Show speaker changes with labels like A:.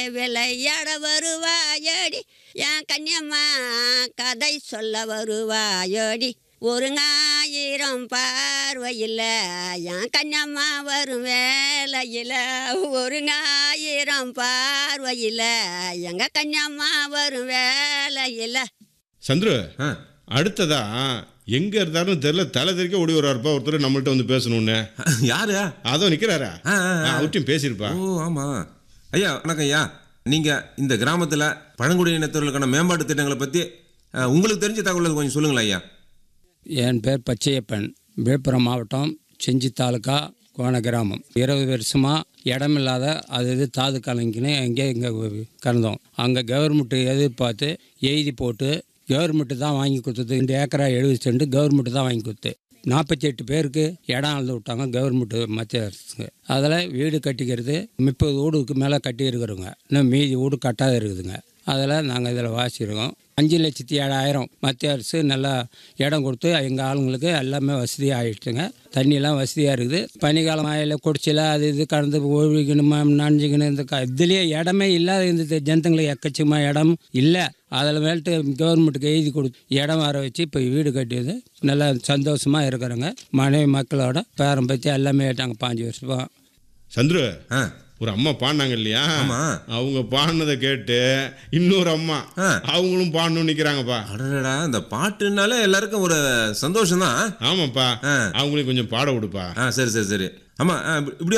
A: விளையாட வருவாயடி என் கன்னியம்மா கதை சொல்ல வருவாயடி ஒரு ஞாயிரம் பார்வையில் என் கன்னியம்மா வரும் வேலையில் ஒரு ஞாயிரம் பார்வையில் எங்க கன்னியம்மா வரும் வேலையில்
B: சந்துரு
C: ஆ
B: அடுத்ததா எங்க இருந்தாலும் தெரியல தலை தெறிக்க ஓடி வருவாருப்பா ஒருத்தர் நம்மள்ட்ட வந்து பேசணும்னு
C: யாரு
B: அதோ நிக்கிறாரா
C: ஆ, ஆ, ஆ.
B: அவர்கிட்டயும் பேசியிருப்பா
C: ஓ ஆமா ஐயா வணக்கம் ஐயா நீங்க இந்த கிராமத்துல பழங்குடியினத்தவர்களுக்கான மேம்பாட்டு திட்டங்களை பத்தி அஹ், உங்களுக்கு தெரிஞ்ச தகவல் கொஞ்சம் சொல்லுங்களேன் ஐயா
D: என் பேர் பச்சையப்பன் விழுப்புரம் மாவட்டம் செஞ்சி தாலுக்கா கோண கிராமம் இருபது வருஷமாக இடமில்லாத அது இது தாது கலைஞன்னு எங்கே இங்கே கறந்தோம் அங்கே கவர்மெண்ட்டு எதிர்பார்த்து எழுதி போட்டு கவர்மெண்ட்டு தான் வாங்கி கொடுத்தது இந்த ஏக்கரா எழுபது சென்ட் கவர்மெண்ட்டு தான் வாங்கி கொடுத்து நாற்பத்தி எட்டு பேருக்கு இடம் அளந்து விட்டாங்க கவர்மெண்ட்டு மத்திய அரசுங்க அதில் வீடு கட்டிக்கிறது முப்பது வீடுக்கு மேலே கட்டி இருக்கிறோங்க இன்னும் மீதி வீடு கட்டாத இருக்குதுங்க அதில் நாங்கள் இதில் வாசிக்கிறோம் அஞ்சு லட்சத்தி ஏழாயிரம் மத்திய அரசு நல்லா இடம் கொடுத்து எங்கள் ஆளுங்களுக்கு எல்லாமே வசதியாக ஆயிடுச்சுங்க தண்ணியெல்லாம் வசதியாக இருக்குது பனிக்காலம் ஆயில் குடிச்சில அது இது கடந்து ஒழுகிக்கணும் நனைஞ்சிக்கணும் இந்த க இதுலேயே இடமே இல்லாத இந்த ஜனத்துங்களுக்கு எக்கச்சக்கமாக இடம் இல்லை அதில் மேல்ட்டு கவர்மெண்ட்டுக்கு எழுதி கொடுத்து இடம் வர வச்சு இப்போ வீடு கட்டியது நல்லா சந்தோஷமாக இருக்கிறோங்க மனைவி மக்களோட பேரம் பற்றி எல்லாமே நாங்கள் பாஞ்சு வருஷம்
B: சந்துரு
C: ஆ
B: ஒரு அம்மா பாடினாங்க இல்லையா
C: ஆமா.
B: அவங்க பாடினதை கேட்டு இன்னொரு அம்மா
C: ஆ.
B: அவங்களும் பாடணும்னு நிக்கிறாங்கப்பா
C: அடடா இந்த பாட்டுனாலே எல்லாருக்கும் ஒரு சந்தோஷம் தான்
B: ஆமாப்பா
C: ஆ.
B: அவங்களுக்கு கொஞ்சம் பாட விடுப்பா
C: ஆ சரி சரி சரி ஆமா ஆ, இப்படி